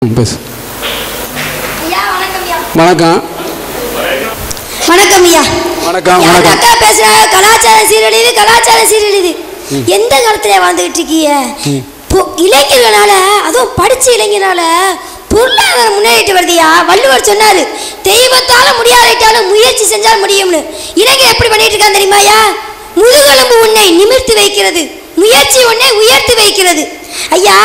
ம், பேசு ஐயா வணக்கம் ஐயா வணக்கம் வணக்கம் ஐயா வணக்கம் யார் வணக்கம் அக்கா பேசுறாங்க கலாச்சாரம் சீரழிது கலாச்சாரம் சீரழிது எந்த காலத்துல வாழ்ந்துகிட்டு இருக்கீங்க பொ- இளைஞர்களால அதுவும் படிச்ச இளைஞரால பொருளாதாரம் முன்னேறிட்டு வருதுயா வள்ளுவர் சொன்னாரு தெய்வத்தால முடியாவிட்டாலும் முயற்சி செஞ்சால் முடியும்னு இளைஞர் எப்படி பண்ணிட்டு இருக்கான் தெரியுமாயா முதுகெலும்பு உன்னை நிமிர்த்தி வைக்கிறது முயற்சி உன்னை உயர்த்தி வைக்கிறது ஐயா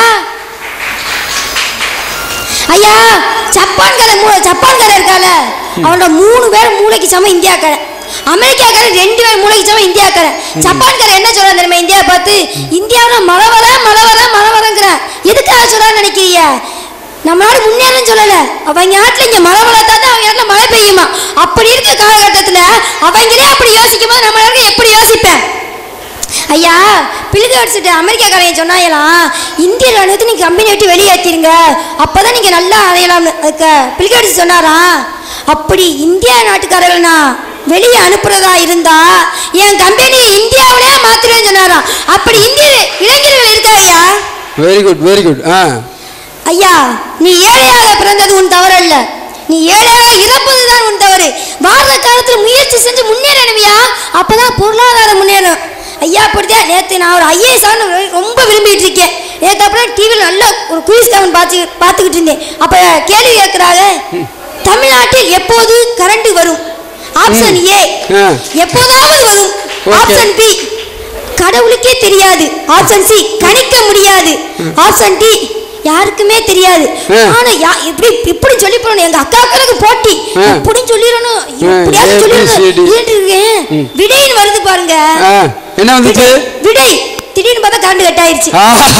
ஐயா ஜப்பான்காரன் மூ ஜப்பான்காரன் இருக்கால அவனோட மூணு பேர் மூளைக்கு சமம் இந்தியாக்காரன் அமெரிக்காக்காரன் ரெண்டு பேர் மூளைக்கு சமம் இந்தியாக்காரன் ஜப்பான்காரன் என்ன சொல்றான் தெரியுமா இந்தியா பார்த்து இந்தியாவில் மழை வர மழை வர மழை வரங்கிறான் எதுக்காக சொல்றான்னு நினைக்கிறீங்க நம்ம நாடு முன்னேறன்னு சொல்லல அவங்க நாட்டுல இங்க மழை வளர்த்தா தான் அவங்க நாட்டுல மழை பெய்யுமா அப்படி இருக்க காலகட்டத்துல அவங்களே அப்படி யோசிக்கும் போது நம்ம நாடு எப்படி யோசிப்பேன் ஐயா பிழுது அடிச்சுட்டு அமெரிக்காக்காரன் சொன்னாங்களாம் இந்திய ராணுவத்தை நீங்கள் கம்பெனி விட்டு வெளியேற்றிருங்க அப்போ தான் நீங்கள் நல்லா அடையலாம்னு அதுக்கு பிழுது அடிச்சு சொன்னாராம் அப்படி இந்தியா நாட்டுக்காரர்கள்னா வெளியே அனுப்புறதா இருந்தா என் கம்பெனி இந்தியாவிலே மாத்திருவேன்னு சொன்னாராம் அப்படி இந்திய இளைஞர்கள் இருக்காங்கய்யா வெரி குட் வெரி குட் ஆ ஐயா நீ ஏழையாக பிறந்தது உன் தவறல்ல நீ ஏழையாக இறப்பது தான் உன் தவறு வாழ்ற காலத்தில் முயற்சி செஞ்சு முன்னேறணுமையா அப்பதான் பொருளாதாரம் முன்னேறும் ஐயா அப்படிதான் நேற்று நான் ஒரு ஐஏஎஸ் ரொம்ப விரும்பிட்டு இருக்கேன் நேற்று அப்புறம் டிவியில் நல்ல ஒரு குயிஸ் கவன் பார்த்து பார்த்துக்கிட்டு இருந்தேன் அப்போ கேள்வி கேட்குறாங்க தமிழ்நாட்டில் எப்போது கரண்ட் வரும் ஆப்ஷன் ஏ ஆ. எப்போதாவது வரும் Okay. ஆப்ஷன் பி கடவுளுக்கே தெரியாது ஆப்ஷன் சி கணிக்க முடியாது ஆப்ஷன் டி யாருக்குமே தெரியாது ஆ. ஆனா யா- இப்படி இப்படி சொல்லி போறணும் எங்க அக்காக்களுக்கு போட்டி ஆ. இப்படின்னு சொல்லிடணும் ஆ, எப்படியாவது A, B, சொல்லிடணும் C, D. ஏன்ட்டு இருக்கேன் விடைன்னு வருது பாருங்க ஆ என்ன வந்துச்சு விடை திடீர்னு பார்த்தா கரண்ட் கட் ஆயிருச்சு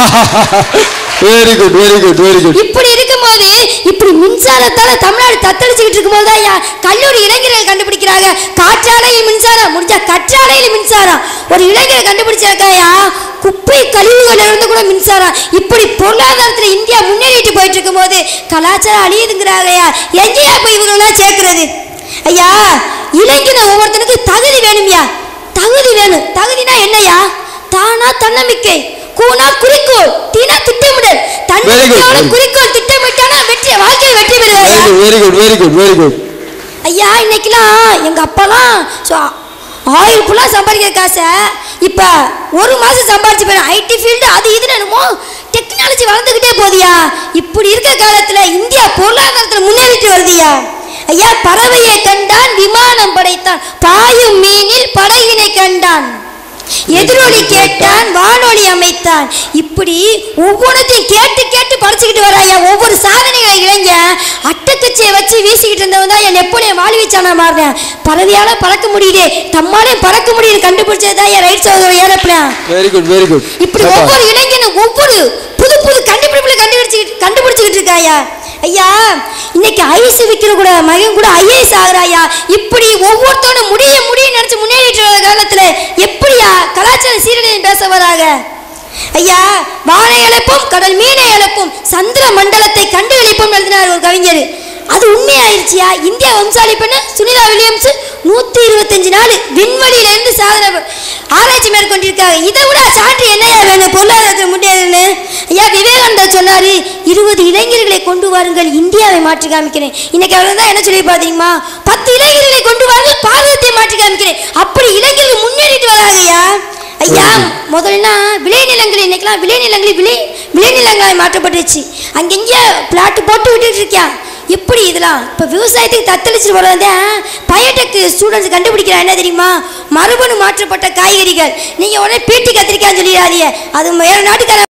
very good very good very good இப்படி இருக்கும்போது இப்படி மின்சாரத்தால தமிழ்நாடு தத்தளிச்சுக்கிட்டு இருக்கும்போது தான் ஐயா கல்லூரி இளைஞர்கள் கண்டுபிடிக்கிறாங்க காற்றாலையில் மின்சாரம் முடிஞ்சா கற்றாலையில் மின்சாரம் ஒரு இளைஞர் கண்டுபிடிச்சிருக்காயா குப்பை கழிவுகள் இருந்து கூட மின்சாரம் இப்படி பொருளாதாரத்துல இந்தியா முன்னேறிட்டு போயிட்டு இருக்கும்போது கலாச்சாரம் அழியுதுங்கிறாங்கய்யா எங்கேயா போய் இவங்கெல்லாம் சேர்க்கிறது ஐயா இளைஞன ஒவ்வொருத்தனுக்கு தகுதி வேணும்யா தகுதி வேணும் தகுதினா என்னய்யா தானா தன்னம்பிக்கை கூனா குறிக்கோள் தீனா திட்டமிடல் தன்னம்பிக்கையோட very good. குறிக்கோள் திட்டமிட்டானா வெற்றி வாழ்க்கையை வெற்றி வெரி பெறுவாயா good very good very good very good ஐயா இன்னைக்கெல்லாம் எங்க அப்பாலாம் ஸோ ஆயில் ஃபுல்லாக சம்பாதிக்கிற காசை இப்போ ஒரு மாதம் சம்பாதிச்சு போயிடும் ஐடி ஃபீல்டு அது இதுன்னு என்னமோ டெக்னாலஜி வளர்ந்துக்கிட்டே போகுதுயா இப்படி இருக்க காலத்தில் இந்தியா பொருளாதாரத்தில் முன்னேறிட்டு வருதுயா ஐயா பறவையை கண்டான் விமானம் படைத்தான் பாயும் மீனில் படகினை கண்டான் எதிரொலி கேட்டான் வானொலி அமைத்தான் இப்படி ஒவ்வொன்றத்தையும் கேட்டு கேட்டு படிச்சுக்கிட்டு வராயா ஒவ்வொரு சாதனைகளை இளைஞ அட்டக்கச்சியை வச்சு வீசிக்கிட்டு இருந்தவன் தான் என் நெப்போலியன் வாழி வச்சானா மாறினேன் பறவையால பறக்க முடியுதே தம்மாலே பறக்க முடியுது கண்டுபிடிச்சது தான் என் ரைட் சோதனை ஏறப்பலாம் வெரி குட் வெரி குட் இப்படி ஒவ்வொரு இளைஞனும் ஒவ்வொரு புது புது கண்டுபிடிப்புல கண்டுபிடிச்சு கண்டுபிடிச்சுக்கிட்டு இருக்காயா ஐயா இன்னைக்கு ஐஸ் விற்கிற கூட மகன் கூட ஐஏஎஸ் ஆகுறாயா இப்படி ஒவ்வொருத்தவனும் முடிய முடிய நினைச்சு முன்னேறிட்டு வர காலத்துல எப்படியா கலாச்சார சீரழியம் பேச வராங்க ஐயா வானை இழப்பும் கடல் மீனை இழப்பும் சந்திர மண்டலத்தை கண்டுகளிப்பும் எழுதினார் ஒரு கவிஞர் அது உண்மையாயிருச்சியா இந்தியா வம்சாலி பெண்ணு சுனிதா வில்லியம்ஸ் நூத்தி இருபத்தஞ்சு நாள் விண்வெளியில இருந்து சாதனை ப- ஆராய்ச்சி மேற்கொண்டிருக்காங்க இதை விட சான்று என்னையா வேணும் பொருளாதாரத்தில் முன்னேறன்னு ஐயா விவேகானந்தர் சொன்னாரு இருபது இளைஞர்களை கொண்டு வாருங்கள் இந்தியாவை மாற்றி காமிக்கிறேன் இன்னைக்கு அவர் தான் என்ன சொல்லி பார்த்தீங்களா பத்து இளைஞர்களை கொண்டு வாருங்கள் பாரதத்தை மாற்றி காமிக்கிறேன் அப்படி இளைஞர்கள் முன்னேறிட்டு வராங்கய்யா ஐயா முதல்ல விளைநிலங்கள் இன்னைக்கெல்லாம் விளைநிலங்கள் விளை விளைநிலங்களாய் மாற்றப்பட்டுருச்சு அங்கங்கே பிளாட் போட்டு விட்டுட்டு இருக்கியா எப்படி இதெல்லாம் இப்போ விவசாயத்துக்கு தத்தளிச்சு போகிறத பயோடெக் ஸ்டூடெண்ட்ஸ் கண்டுபிடிக்கிறா என்ன தெரியுமா மரபணு மாற்றப்பட்ட காய்கறிகள் நீங்கள் உடனே பீட்டி கத்திரிக்காய்ன்னு சொல்லிடாதீங்க அது வேறு நாட்டுக்கார